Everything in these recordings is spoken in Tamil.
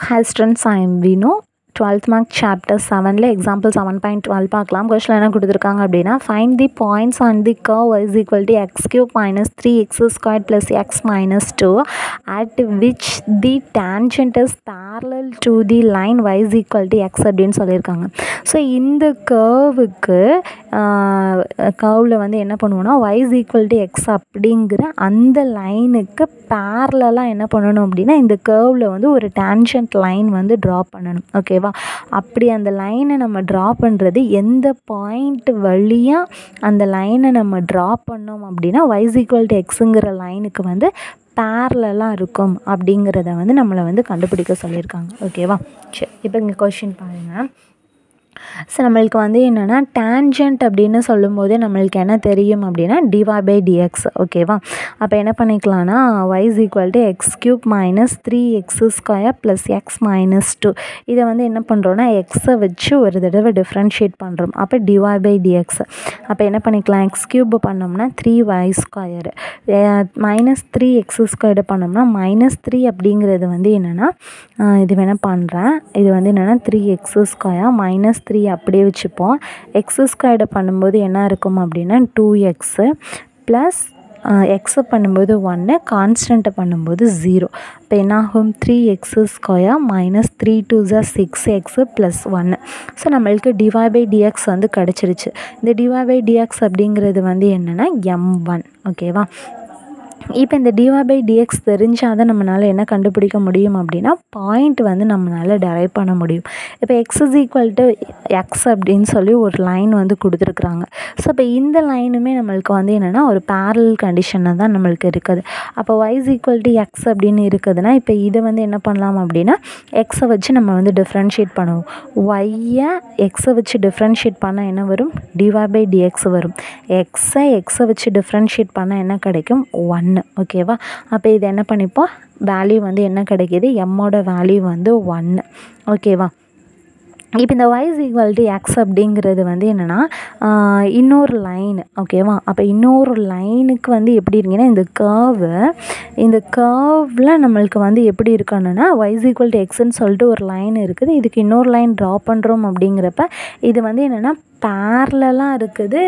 Hi students, I am Vinu. 12th mark chapter 7ல எக்ஸாம்பிள் செவன் பாயிண்ட் டுவெல் பார்க்கலாம் கொஸ்டின் என்ன கொடுத்துருக்காங்க அப்படின்னா find the points on the curve is equal to x cube minus three x square plus x minus two at which the tangent is parallel to the line y is equal to x அப்படின்னு சொல்லியிருக்காங்க ஸோ இந்த கர்வுக்கு கர்வில் வந்து என்ன பண்ணுவோம்னா y is equal to x அப்படிங்கிற அந்த லைனுக்கு பேரலாக என்ன பண்ணணும் அப்படின்னா இந்த கர்வில் வந்து ஒரு டேன்ஜென்ட் லைன் வந்து ட்ரா பண்ணணும் ஓகேவா அப்படி அந்த லைனை நம்ம ட்ரா பண்ணுறது எந்த பாயிண்ட் வழியாக அந்த லைனை நம்ம ட்ரா பண்ணோம் அப்படின்னா y is equal to எக்ஸுங்கிற லைனுக்கு வந்து பேரலாக இருக்கும் அப்படிங்கிறத வந்து நம்மளை வந்து கண்டுபிடிக்க சொல்லியிருக்காங்க ஓகேவா சரி இப்போ இங்கே கொஷின் பாருங்கள் ஸோ நம்மளுக்கு வந்து என்னென்னா டேன்ஜென்ட் அப்படின்னு சொல்லும்போது நம்மளுக்கு என்ன தெரியும் அப்படின்னா டிவை பை டிஎக்ஸ் ஓகேவா அப்போ என்ன பண்ணிக்கலாம்னா y is equal to x cube minus three x square plus x minus two இதை வந்து என்ன பண்ணுறோன்னா எக்ஸை வச்சு ஒரு தடவை டிஃப்ரென்ஷியேட் பண்ணுறோம் அப்போ டிவை பை டிஎக்ஸ் அப்போ என்ன பண்ணிக்கலாம் எக்ஸ் க்யூப் பண்ணோம்னா three y square minus three x squared பண்ணோம்னா மைனஸ் த்ரீ அப்படிங்கிறது வந்து என்னென்னா இது வேணால் பண்ணுறேன் இது வந்து என்னென்னா three x square minus three அப்படியே வச்சுப்போம் எக்ஸ் ஸ்கொயர்டு பண்ணும்போது என்ன இருக்கும் அப்படின்னா டூ எக்ஸு ப்ளஸ் எக்ஸை பண்ணும்போது ஒன்று கான்ஸ்டண்ட்டை பண்ணும்போது ஜீரோ இப்போ என்னாகும் three x square minus three two ஜா சிக்ஸ் எக்ஸு ப்ளஸ் ஒன்று ஸோ நம்மளுக்கு டிவை பை டிஎக்ஸ் வந்து கிடச்சிருச்சு இந்த டிவை பை டிஎக்ஸ் அப்படிங்கிறது வந்து என்னென்னா எம் ஒன் ஓகேவா இப்போ இந்த டிவை பை டிஎக்ஸ் தெரிஞ்சால் தான் நம்மளால் என்ன கண்டுபிடிக்க முடியும் அப்படின்னா பாயிண்ட் வந்து நம்மளால் டெரைவ் பண்ண முடியும் இப்போ x is equal to x அப்படின்னு சொல்லி ஒரு லைன் வந்து கொடுத்துருக்குறாங்க ஸோ இப்போ இந்த லைனுமே நம்மளுக்கு வந்து என்னென்னா ஒரு பேரல் கண்டிஷனில் தான் நம்மளுக்கு இருக்குது அப்போ ஒய்ஸ் ஈக்குவல் டு எக்ஸ் அப்படின்னு இருக்குதுன்னா இப்போ இதை வந்து என்ன பண்ணலாம் அப்படின்னா எக்ஸை வச்சு நம்ம வந்து டிஃப்ரென்ஷியேட் பண்ணுவோம் ஒய்யை எக்ஸை வச்சு டிஃப்ரென்ஷியேட் பண்ணால் என்ன வரும் டிவை பை டிஎக்ஸ் வரும் எக்ஸை எக்ஸை வச்சு டிஃப்ரென்ஷியேட் பண்ணால் என்ன கிடைக்கும் ஒன்று ஓகேவா அப்போ இது என்ன பண்ணிப்போம் வேல்யூ வந்து என்ன கிடைக்கிது எம்மோட வேல்யூ வந்து ஒன்று ஓகேவா இப்போ இந்த வைஸ் ஈக்குவல் டு எக்ஸ் அப்படிங்கிறது வந்து என்னென்னா இன்னொரு லைன் ஓகேவா அப்போ இன்னொரு லைனுக்கு வந்து எப்படி இருக்குன்னா இந்த கர்வு இந்த கர்வில் நம்மளுக்கு வந்து எப்படி இருக்கணும்னா வைஸ் ஈக்குவல் டு எக்ஸ்ன்னு சொல்லிட்டு ஒரு லைன் இருக்குது இதுக்கு இன்னொரு லைன் ட்ரா பண்ணுறோம் அப்படிங்கிறப்ப இது வந்து என்னென்னா பேரலாக இருக்குது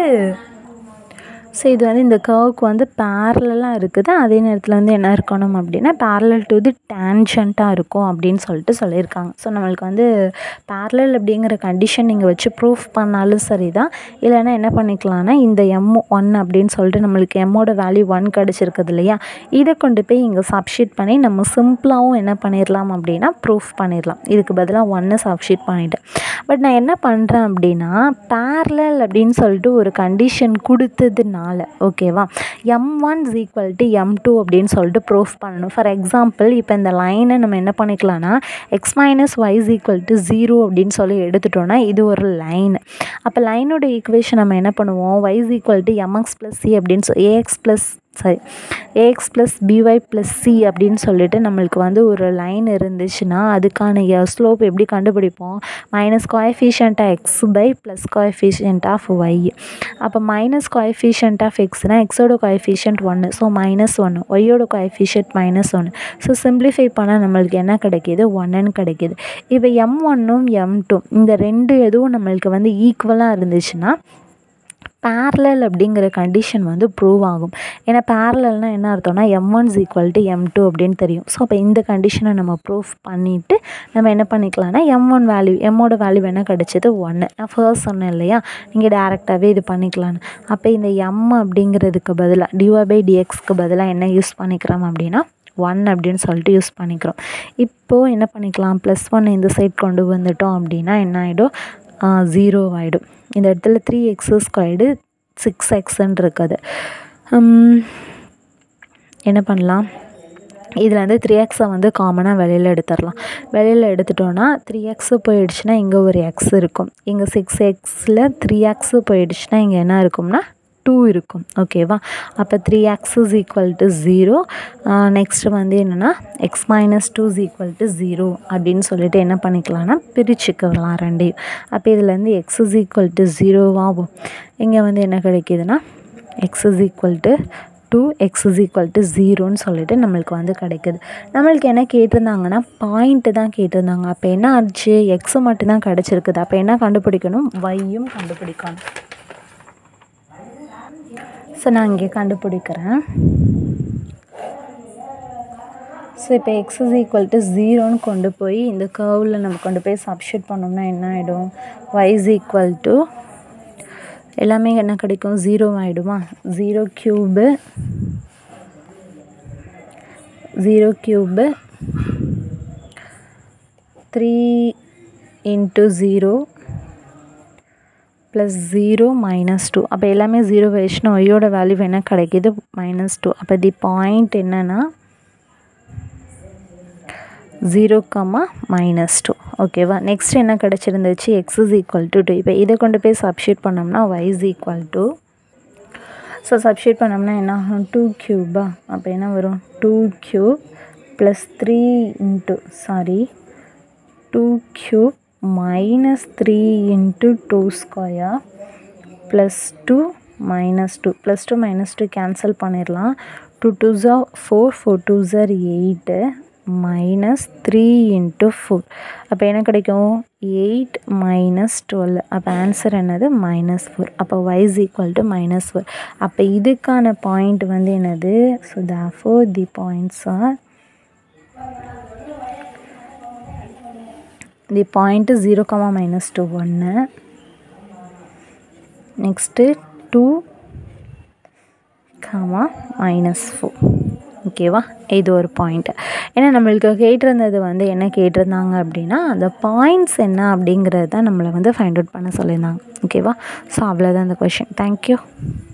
ஸோ இது வந்து இந்த கர்வுக்கு வந்து பேரலாக இருக்குது அதே நேரத்தில் வந்து என்ன இருக்கணும் அப்படின்னா பேரலல் டு தி டேன்ஜென்ட்டாக இருக்கும் அப்படின்னு சொல்லிட்டு சொல்லியிருக்காங்க ஸோ நம்மளுக்கு வந்து பேரலல் அப்படிங்கிற கண்டிஷன் நீங்கள் வச்சு ப்ரூஃப் பண்ணாலும் சரி தான் இல்லைன்னா என்ன பண்ணிக்கலாம்னா இந்த எம் ஒன் அப்படின்னு சொல்லிட்டு நம்மளுக்கு எம்மோட வேல்யூ ஒன் கிடச்சிருக்குது இல்லையா இதை கொண்டு போய் இங்கே சப்ஷீட் பண்ணி நம்ம சிம்பிளாகவும் என்ன பண்ணிடலாம் அப்படின்னா ப்ரூஃப் பண்ணிடலாம் இதுக்கு பதிலாக ஒன்று சப்ஷீட் பண்ணிவிட்டேன் பட் நான் என்ன பண்ணுறேன் அப்படின்னா பேரலல் அப்படின்னு சொல்லிட்டு ஒரு கண்டிஷன் கொடுத்ததுனால ஓகேவா m one is equal to m two அப்படின்னு சொல்லிட்டு ப்ரூஃப் பண்ணணும் ஃபார் எக்ஸாம்பிள் இப்போ இந்த லைனை நம்ம என்ன பண்ணிக்கலாம்னா x minus y is equal to zero அப்படின்னு சொல்லி எடுத்துட்டோன்னா இது ஒரு லைன் அப்போ லைனோட ஈக்குவேஷன் நம்ம என்ன பண்ணுவோம் y is equal to m x plus c அப்படின்னு சொல்லி a x plus sorry a x plus b y plus c அப்படின்னு சொல்லிட்டு நம்மளுக்கு வந்து ஒரு லைன் இருந்துச்சுன்னா அதுக்கான ஸ்லோப் எப்படி கண்டுபிடிப்போம் minus coefficient of x by plus coefficient of y அப்போ மைனஸ் கோஎஃபிஷியன்ட் ஆஃப் எக்ஸ்னால் எக்ஸோட கோஎஃபிஷியன்ட் ஒன்று ஸோ மைனஸ் ஒன்று ஒய்யோட கோஎஃபிஷியன்ட் மைனஸ் ஒன்று ஸோ சிம்பிளிஃபை பண்ணால் நம்மளுக்கு என்ன கிடைக்கிது ஒன்றுன்னு கிடைக்கிது இப்போ எம் ஒன்னும் எம் டூ இந்த ரெண்டு எதுவும் நம்மளுக்கு வந்து ஈக்குவலாக இருந்துச்சுன்னா பேரலல் அப்படிங்கிற கண்டிஷன் வந்து ப்ரூவ் ஆகும் ஏன்னா பேரலல்னால் என்ன அர்த்தம்னா m one is equal to m two அப்படின்னு தெரியும் ஸோ அப்போ இந்த கண்டிஷனை நம்ம ப்ரூஃப் பண்ணிவிட்டு நம்ம என்ன பண்ணிக்கலாம்னா எம் ஒன் வேல்யூ எம்மோட வேல்யூ என்ன கிடச்சிது ஒன்று நான் ஃபர்ஸ்ட் சொன்னேன் இல்லையா நீங்கள் டேரெக்டாகவே இது பண்ணிக்கலான்னு அப்போ இந்த எம் அப்படிங்கிறதுக்கு பதிலாக டிஒய் பை டிஎக்ஸ்க்கு பதிலாக என்ன யூஸ் பண்ணிக்கிறோம் அப்படின்னா ஒன் அப்படின்னு சொல்லிட்டு யூஸ் பண்ணிக்கிறோம் இப்போது என்ன பண்ணிக்கலாம் ப்ளஸ் ஒன் இந்த சைட் கொண்டு வந்துட்டோம் அப்படின்னா என்ன ஆகிடும் ஜீரோ ஆகிடும் இந்த இடத்துல த்ரீ எக்ஸு ஸ்கொயர்டு சிக்ஸ் எக்ஸுன்னு இருக்குது என்ன பண்ணலாம் இதில் வந்து த்ரீ எக்ஸை வந்து காமனாக வெளியில் எடுத்துடலாம் வெளியில் எடுத்துட்டோன்னா த்ரீ எக்ஸு போயிடுச்சுன்னா இங்கே ஒரு எக்ஸ் இருக்கும் இங்கே சிக்ஸ் எக்ஸில் த்ரீ எக்ஸு போயிடுச்சுன்னா இங்கே என்ன இருக்கும்னா டூ இருக்கும் ஓகேவா அப்போ three x is equal to zero next வந்து என்னென்னா x minus two is equal to zero அப்படின்னு சொல்லிட்டு என்ன பண்ணிக்கலாம்னா பிரிச்சுக்கலாம் ரெண்டையும் அப்போ இதுலேருந்து எக்ஸ் இஸ் ஈக்குவல் டு ஜீரோவாகும் இங்கே வந்து என்ன கிடைக்கிதுன்னா x is equal to two x is equal to ஜீரோன்னு சொல்லிட்டு நம்மளுக்கு வந்து கிடைக்குது நம்மளுக்கு என்ன கேட்டிருந்தாங்கன்னா பாயிண்ட்டு தான் கேட்டிருந்தாங்க அப்போ என்ன ஆச்சு எக்ஸு மட்டும்தான் கிடச்சிருக்குது அப்போ என்ன கண்டுபிடிக்கணும் ஒய்யும் கண்டுபிடிக்கணும் ஸோ நான் இங்கே கண்டுபிடிக்கிறேன் ஸோ இப்போ எக்ஸ் இஸ் ஈக்குவல் டு ஜீரோன்னு கொண்டு போய் இந்த கர்வில் நம்ம கொண்டு போய் சப்ஸ்டியூட் பண்ணோம்னா என்ன ஆகிடும் ஒய் இஸ் ஈக்குவல் டு எல்லாமே என்ன கிடைக்கும் ஜீரோ ஆகிடுமா zero cube zero cube three into zero plus zero minus two அப்போ எல்லாமே ஜீரோ வச்சுன்னா ஒய்யோட வேல்யூ என்ன கிடைக்கிது மைனஸ் டூ அப்போ தி பாயிண்ட் என்னென்னா ஜீரோ கம்மா மைனஸ் டூ ஓகேவா நெக்ஸ்ட் என்ன கிடச்சிருந்துச்சு x is equal to two இப்போ இதை கொண்டு போய் சப்ஸ்டியூட் பண்ணோம்னா y is equal to so substitute பண்ணோம்னா என்ன ஆகும் டூ க்யூபா அப்போ என்ன வரும் two cube plus three into sorry two cube minus three into two square plus two minus two plus two minus two cancel பண்ணிடலாம் டூ டூ ஜார் four four two jar eight minus three into four அப்போ என்ன கிடைக்கும் எயிட் மைனஸ் டுவெல் அப்போ ஆன்சர் என்னது மைனஸ் ஃபோர் அப்போ y is equal to minus four அப்போ இதுக்கான பாயிண்ட் வந்து என்னது so the four the points are the point zero comma minus two ஒன்று next two comma minus four ஓகேவா இது ஒரு பாயிண்ட் ஏன்னா நம்மளுக்கு கேட்டிருந்தது வந்து என்ன கேட்டிருந்தாங்க அப்படின்னா அந்த பாயிண்ட்ஸ் என்ன அப்படிங்கிறது தான் நம்மளை வந்து ஃபைண்ட் அவுட் பண்ண சொல்லியிருந்தாங்க ஓகேவா ஸோ அவ்வளோதான் அந்த கொஷின் தேங்க்யூ